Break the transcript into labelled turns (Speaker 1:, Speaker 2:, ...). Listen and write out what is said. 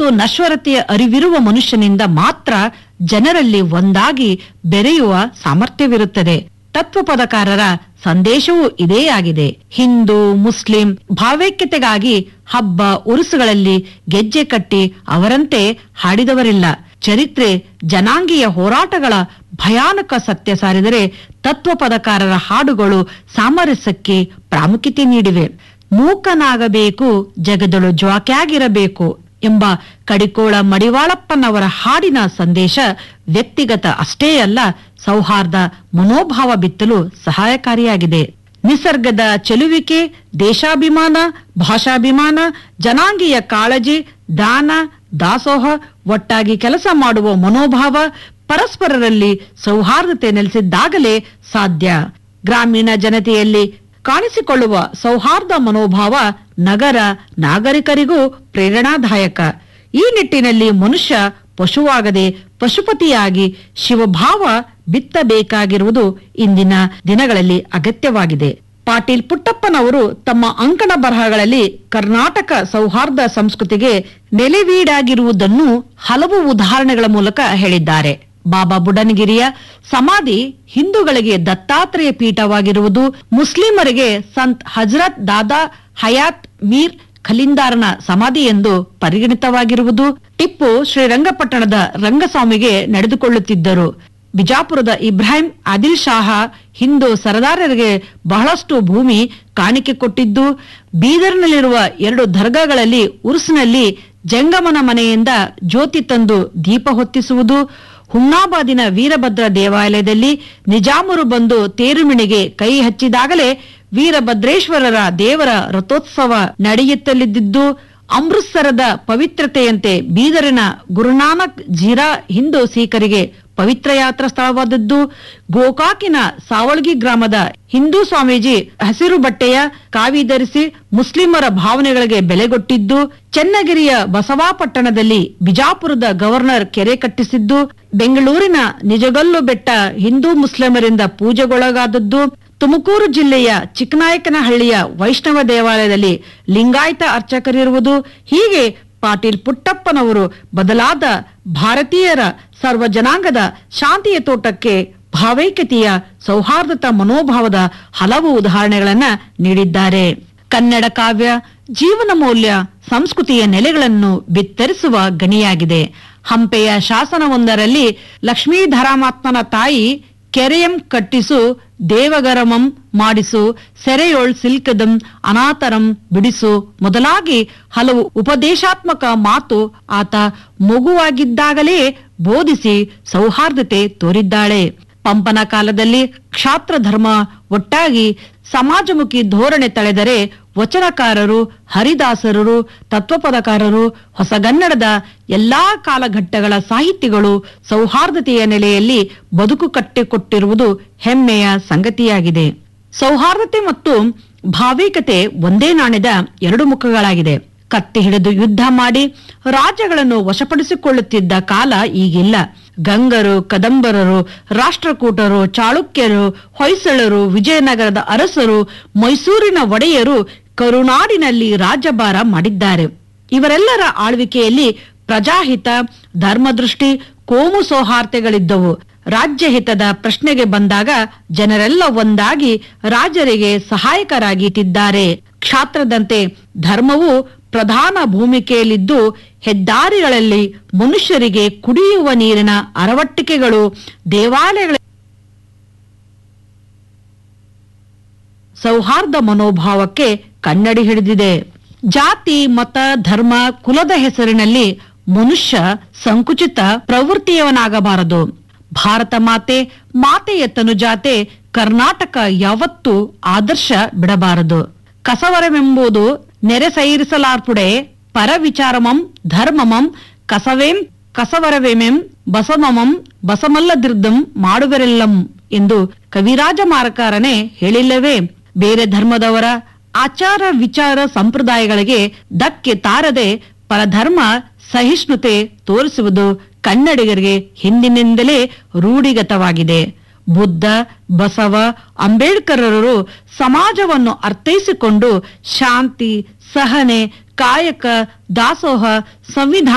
Speaker 1: ಮತ್ತು ನಶ್ವರತೆಯ ಅರಿವಿರುವ ಮನುಷ್ಯನಿಂದ ಮಾತ್ರ ಜನರಲ್ಲಿ ಒಂದಾಗಿ ಬೆರೆಯುವ ಸಾಮರ್ಥ್ಯವಿರುತ್ತದೆ ತತ್ವಪದಕಾರರ ಸಂದೇಶವೂ ಇದೇ ಆಗಿದೆ ಹಿಂದೂ ಮುಸ್ಲಿಂ ಭಾವೈಕ್ಯತೆಗಾಗಿ ಹಬ್ಬ ಉರುಸುಗಳಲ್ಲಿ ಗೆಜ್ಜೆ ಕಟ್ಟಿ ಅವರಂತೆ ಹಾಡಿದವರಿಲ್ಲ ಚರಿತ್ರೆ ಜನಾಂಗೀಯ ಹೋರಾಟಗಳ ಭಯಾನಕ ಸತ್ಯ ಸಾರಿದರೆ ತತ್ವಪದಕಾರರ ಹಾಡುಗಳು ಸಾಮರಸ್ಯಕ್ಕೆ ಪ್ರಾಮುಖ್ಯತೆ ನೀಡಿವೆ ಮೂಕನಾಗಬೇಕು ಜಗದಳು ಜ್ವಾಕ್ಯಾಗಿರಬೇಕು ಎಂಬ ಕಡಿಕೋಳ ಮಡಿವಾಳಪ್ಪನವರ ಹಾಡಿನ ಸಂದೇಶ ವ್ಯಕ್ತಿಗತ ಅಷ್ಟೇ ಅಲ್ಲ ಸೌಹಾರ್ದ ಮನೋಭಾವ ಬಿತ್ತಲು ಸಹಾಯಕಾರಿಯಾಗಿದೆ ನಿಸರ್ಗದ ಚೆಲುವಿಕೆ ದೇಶಾಭಿಮಾನ ಭಾಷಾಭಿಮಾನ ಜನಾಂಗೀಯ ಕಾಳಜಿ ದಾನ ದಾಸೋಹ ಒಟ್ಟಾಗಿ ಕೆಲಸ ಮಾಡುವ ಮನೋಭಾವ ಪರಸ್ಪರರಲ್ಲಿ ಸೌಹಾರ್ದತೆ ನೆಲೆಸಿದ್ದಾಗಲೇ ಸಾಧ್ಯ ಗ್ರಾಮೀಣ ಜನತೆಯಲ್ಲಿ ಕಾಣಿಸಿಕೊಳ್ಳುವ ಸೌಹಾರ್ದ ಮನೋಭಾವ ನಗರ ನಾಗರಿಕರಿಗೂ ಪ್ರೇರಣಾದಾಯಕ ಈ ನಿಟ್ಟಿನಲ್ಲಿ ಮನುಷ್ಯ ಪಶುವಾಗದೆ ಪಶುಪತಿಯಾಗಿ ಶಿವಭಾವ ಬಿತ್ತಬೇಕಾಗಿರುವುದು ಇಂದಿನ ದಿನಗಳಲ್ಲಿ ಅಗತ್ಯವಾಗಿದೆ ಪಾಟೀಲ್ ಪುಟ್ಟಪ್ಪನವರು ತಮ್ಮ ಅಂಕಣ ಬರಹಗಳಲ್ಲಿ ಕರ್ನಾಟಕ ಸೌಹಾರ್ದ ಸಂಸ್ಕೃತಿಗೆ ನೆಲೆವೀಡಾಗಿರುವುದನ್ನು ಹಲವು ಉದಾಹರಣೆಗಳ ಮೂಲಕ ಹೇಳಿದ್ದಾರೆ ಬಾಬಾ ಬುಡನ್ಗಿರಿಯ ಸಮಾಧಿ ಹಿಂದೂಗಳಿಗೆ ದತ್ತಾತ್ರೇಯ ಪೀಠವಾಗಿರುವುದು ಮುಸ್ಲಿಮರಿಗೆ ಸಂತ್ ಹಜರತ್ ದಾದಾ ಹಯಾತ್ ಮೀರ್ ಖಲೀಂದಾರನ ಸಮಾಧಿ ಎಂದು ಪರಿಗಣಿತವಾಗಿರುವುದು ಟಿಪ್ಪು ಶ್ರೀರಂಗಪಟ್ಟಣದ ರಂಗಸ್ವಾಮಿಗೆ ನಡೆದುಕೊಳ್ಳುತ್ತಿದ್ದರು ಬಿಜಾಪುರದ ಇಬ್ರಾಹಿಂ ಆದಿಲ್ ಶಾಹ ಹಿಂದೂ ಸರದಾರರಿಗೆ ಬಹಳಷ್ಟು ಭೂಮಿ ಕಾಣಿಕೆ ಕೊಟ್ಟಿದ್ದು ಬೀದರ್ನಲ್ಲಿರುವ ಎರಡು ದರ್ಗಾಗಳಲ್ಲಿ ಉರ್ಸ್ನಲ್ಲಿ ಜಂಗಮನ ಮನೆಯಿಂದ ಜ್ಯೋತಿ ತಂದು ದೀಪ ಹೊತ್ತಿಸುವುದು ಹುಮ್ನಾಬಾದಿನ ವೀರಭದ್ರ ದೇವಾಲಯದಲ್ಲಿ ನಿಜಾಮರು ಬಂದು ತೇರುಮಿಣಿಗೆ ಕೈ ಹಚ್ಚಿದಾಗಲೇ ವೀರಭದ್ರೇಶ್ವರರ ದೇವರ ರಥೋತ್ಸವ ನಡೆಯುತ್ತಲಿದ್ದು ಅಮೃತ್ಸರದ ಪವಿತ್ರತೆಯಂತೆ ಬೀದರಿನ ಗುರುನಾನಕ್ ಜೀರಾ ಹಿಂದೂ ಸಿಖರಿಗೆ ಪವಿತ್ರ ಯಾತ್ರಾ ಸ್ಥಳವಾದದ್ದು ಗೋಕಾಕಿನ ಸಾವಳ್ಗಿ ಗ್ರಾಮದ ಹಿಂದೂ ಸ್ವಾಮೀಜಿ ಹಸಿರು ಬಟ್ಟೆಯ ಕಾವಿ ಧರಿಸಿ ಮುಸ್ಲಿಮರ ಭಾವನೆಗಳಿಗೆ ಬೆಲೆಗೊಟ್ಟಿದ್ದು ಚೆನ್ನಗಿರಿಯ ಬಸವಾಪಟ್ಟಣದಲ್ಲಿ ಬಿಜಾಪುರದ ಗವರ್ನರ್ ಕೆರೆ ಕಟ್ಟಿಸಿದ್ದು ಬೆಂಗಳೂರಿನ ನಿಜಗಲ್ಲು ಬೆಟ್ಟ ಹಿಂದೂ ಮುಸ್ಲಿಮರಿಂದ ಪೂಜೆಗೊಳಗಾದದ್ದು ತುಮಕೂರು ಜಿಲ್ಲೆಯ ಚಿಕ್ಕನಾಯಕನಹಳ್ಳಿಯ ವೈಷ್ಣವ ದೇವಾಲಯದಲ್ಲಿ ಲಿಂಗಾಯತ ಅರ್ಚಕರಿರುವುದು ಹೀಗೆ ಪಾಟೀಲ್ ಪುಟ್ಟಪ್ಪನವರು ಬದಲಾದ ಭಾರತೀಯರ ಸರ್ವ ಜನಾಂಗದ ಶಾಂತಿಯ ತೋಟಕ್ಕೆ ಭಾವೈಕ್ಯತೆಯ ಸೌಹಾರ್ದತ ಮನೋಭಾವದ ಹಲವು ಉದಾಹರಣೆಗಳನ್ನ ನೀಡಿದ್ದಾರೆ ಕನ್ನಡ ಕಾವ್ಯ ಜೀವನ ಮೌಲ್ಯ ಸಂಸ್ಕೃತಿಯ ನೆಲೆಗಳನ್ನು ಬಿತ್ತರಿಸುವ ಗಣಿಯಾಗಿದೆ ಹಂಪೆಯ ಶಾಸನವೊಂದರಲ್ಲಿ ಲಕ್ಷ್ಮೀಧರಾಮಾತ್ಮನ ತಾಯಿ ಕೆರೆಯಂ ಕಟ್ಟಿಸು ದೇವಗರಮಂ ಮಾಡಿಸು ಸೆರೆಯೊಳ್ ಸಿಲ್ಕದಂ ಅನಾತರಂ ಬಿಡಿಸು ಮೊದಲಾಗಿ ಹಲವು ಉಪದೇಶಾತ್ಮಕ ಮಾತು ಆತ ಮಗುವಾಗಿದ್ದಾಗಲೇ ಬೋಧಿಸಿ ಸೌಹಾರ್ದತೆ ತೋರಿದ್ದಾಳೆ ಪಂಪನ ಕಾಲದಲ್ಲಿ ಕ್ಷಾತ್ರ ಧರ್ಮ ಒಟ್ಟಾಗಿ ಸಮಾಜಮುಖಿ ಧೋರಣೆ ತಳೆದರೆ ವಚನಕಾರರು ಹರಿದಾಸರರು ತತ್ವಪದಕಾರರು ಹೊಸಗನ್ನಡದ ಎಲ್ಲಾ ಕಾಲಘಟ್ಟಗಳ ಸಾಹಿತಿಗಳು ಸೌಹಾರ್ದತೆಯ ನೆಲೆಯಲ್ಲಿ ಬದುಕು ಕಟ್ಟಿಕೊಟ್ಟಿರುವುದು ಹೆಮ್ಮೆಯ ಸಂಗತಿಯಾಗಿದೆ ಸೌಹಾರ್ದತೆ ಮತ್ತು ಭಾವೈಕ್ಯತೆ ಒಂದೇ ನಾಣ್ಯದ ಎರಡು ಮುಖಗಳಾಗಿದೆ ಕತ್ತಿ ಹಿಡಿದು ಯುದ್ಧ ಮಾಡಿ ರಾಜ್ಯಗಳನ್ನು ವಶಪಡಿಸಿಕೊಳ್ಳುತ್ತಿದ್ದ ಕಾಲ ಈಗಿಲ್ಲ ಗಂಗರು ಕದಂಬರರು ರಾಷ್ಟ್ರಕೂಟರು ಚಾಳುಕ್ಯರು ಹೊಯ್ಸಳರು ವಿಜಯನಗರದ ಅರಸರು ಮೈಸೂರಿನ ಒಡೆಯರು ಕರುನಾಡಿನಲ್ಲಿ ರಾಜ್ಯಭಾರ ಮಾಡಿದ್ದಾರೆ ಇವರೆಲ್ಲರ ಆಳ್ವಿಕೆಯಲ್ಲಿ ಪ್ರಜಾಹಿತ ಧರ್ಮದೃಷ್ಟಿ ಕೋಮು ಸೌಹಾರ್ದತೆಗಳಿದ್ದವು ರಾಜ್ಯ ಹಿತದ ಪ್ರಶ್ನೆಗೆ ಬಂದಾಗ ಜನರೆಲ್ಲ ಒಂದಾಗಿ ರಾಜರಿಗೆ ಸಹಾಯಕರಾಗಿಟ್ಟಿದ್ದಾರೆ ಕ್ಷಾತ್ರದಂತೆ ಧರ್ಮವು ಪ್ರಧಾನ ಭೂಮಿಕೆಯಲ್ಲಿದ್ದು ಹೆದ್ದಾರಿಗಳಲ್ಲಿ ಮನುಷ್ಯರಿಗೆ ಕುಡಿಯುವ ನೀರಿನ ಅರವಟ್ಟಿಕೆಗಳು ದೇವಾಲಯಗಳ ಸೌಹಾರ್ದ ಮನೋಭಾವಕ್ಕೆ ಕನ್ನಡಿ ಹಿಡಿದಿದೆ ಜಾತಿ ಮತ ಧರ್ಮ ಕುಲದ ಹೆಸರಿನಲ್ಲಿ ಮನುಷ್ಯ ಸಂಕುಚಿತ ಪ್ರವೃತ್ತಿಯವನಾಗಬಾರದು ಭಾರತ ಮಾತೆ ಮಾತೆಯ ತನುಜಾತೆ ಕರ್ನಾಟಕ ಯಾವತ್ತೂ ಆದರ್ಶ ಬಿಡಬಾರದು ಕಸವರವೆಂಬುದು ನೆರೆ ಸೈರಿಸಲಾರ್ಪುಡೆ ಪರ ವಿಚಾರಮಂ ಧರ್ಮಮಂ ಕಸವೇಂ ಕಸವರವೆಮೆಂ ಬಸಮಮಂ ಬಸಮಲ್ಲದಿರ್ದಂ ಮಾಡುವರೆಲ್ಲಂ ಎಂದು ಕವಿರಾಜ ಮಾರಕಾರನೇ ಹೇಳಿಲ್ಲವೇ ಬೇರೆ ಧರ್ಮದವರ ಆಚಾರ ವಿಚಾರ ಸಂಪ್ರದಾಯಗಳಿಗೆ ಧಕ್ಕೆ ತಾರದೆ ಪರಧರ್ಮ ಸಹಿಷ್ಣುತೆ ತೋರಿಸುವುದು ಕನ್ನಡಿಗರಿಗೆ ಹಿಂದಿನಿಂದಲೇ ರೂಢಿಗತವಾಗಿದೆ ಬುದ್ಧ ಬಸವ ಅಂಬೇಡ್ಕರರು ಸಮಾಜವನ್ನು ಅರ್ಥೈಸಿಕೊಂಡು ಶಾಂತಿ ಸಹನೆ ಕಾಯಕ ದಾಸೋಹ ಸಂವಿಧಾನ